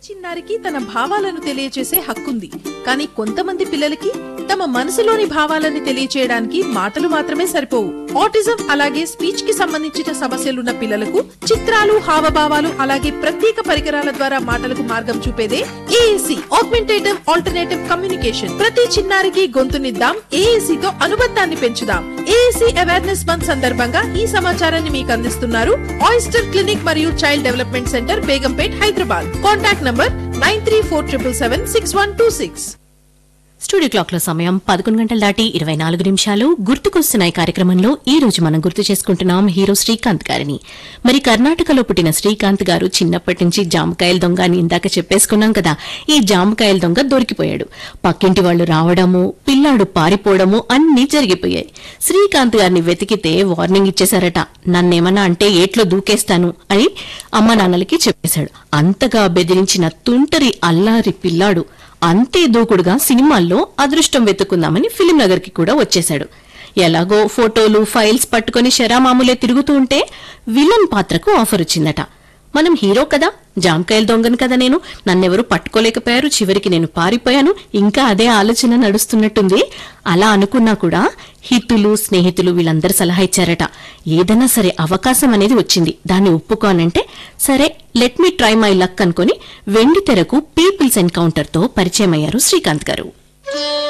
చిన్నారికి తన భావాలను తెలియచేసే హక్కుంది కానీ కొంతమంది పిల్లలకి తమ మనసులోని భావాలని తెలియచేయడానికి మాటలు మాత్రమే సరిపోవు ఆటిజం అలాగే స్పీచ్ కి సంబంధించిన సమస్యలున్న పిల్లలకు చిత్రాలు హావభావాలు అలాగే ప్రత్యేక పరికరాల ద్వారా మాటలకు మార్గం చూపేదే ఏఏసి ఆగ్మెంటేటివ్ ఆల్టర్నేటివ్ కమ్యూనికేషన్ ప్రతి చిన్నారికి గొంతునిద్దాం ఏఏసి తో అనుబంధాన్ని పెంచుదాం ఏఏసి అవేర్నెస్ మంత్ సందర్భంగా ఈ సమాచారాన్ని మీకు అందిస్తున్నారు ఆయిస్టర్ క్లినిక్ మరియు child development centre Begumpet Hyderabad contact number nine three four triple seven six one two six studio clock లో సమయం పదకొండు గంటల దాటి ఇరవై నాలుగు నిమిషాలు గుర్తుకొస్తున్నాయి కార్యక్రమంలో ఈ రోజు మనం గుర్తు చేసుకుంటున్నాం హీరో శ్రీకాంత్ గారిని మరి కర్ణాటకలో పుట్టిన శ్రీకాంత్ గారు చిన్నప్పటి నుంచి జామకాయల దొంగ అని ఇందాక చెప్పేసుకున్నాం కదా ఈ జామకాయల దొంగ దొరికిపోయాడు పక్కింటి వాళ్ళు రావడము పిల్లాడు పారిపోవడము అన్నీ జరిగిపోయాయి శ్రీకాంత్ గారిని వెతికితే వార్నింగ్ ఇచ్చేశారట నన్నేమన్నా అంటే ఏట్లో దూకేస్తాను అని అమ్మ నాన్నలకి చెప్పేశాడు అంతగా బెదిరించిన తుంటరి అల్లారి పిల్లాడు అంతే దూకుడుగా సినిమాల్లో అదృష్టం వెతుకుందామని ఫిలిం నగర్ కి కూడా వచ్చేశాడు ఎలాగో ఫోటోలు ఫైల్స్ పట్టుకుని శరామామూలే తిరుగుతూ ఉంటే విలన్ పాత్రకు ఆఫర్ వచ్చిందట మనం హీరో కదా జామకాయల దొంగను కదా నేను నన్నెవరూ పట్టుకోలేకపోయారు చివరికి నేను పారిపోయాను ఇంకా అదే ఆలోచన నడుస్తున్నట్టుంది అలా అనుకున్నా కూడా హితులు స్నేహితులు వీళ్ళందరూ సలహా ఇచ్చారట ఏదైనా సరే అవకాశం అనేది వచ్చింది దాన్ని ఒప్పుకోనంటే సరే let me try my luck అనుకుని వెండి తెరకు పీపుల్స్ ఎన్కౌంటర్ తో పరిచయం అయ్యారు శ్రీకాంత్ గారు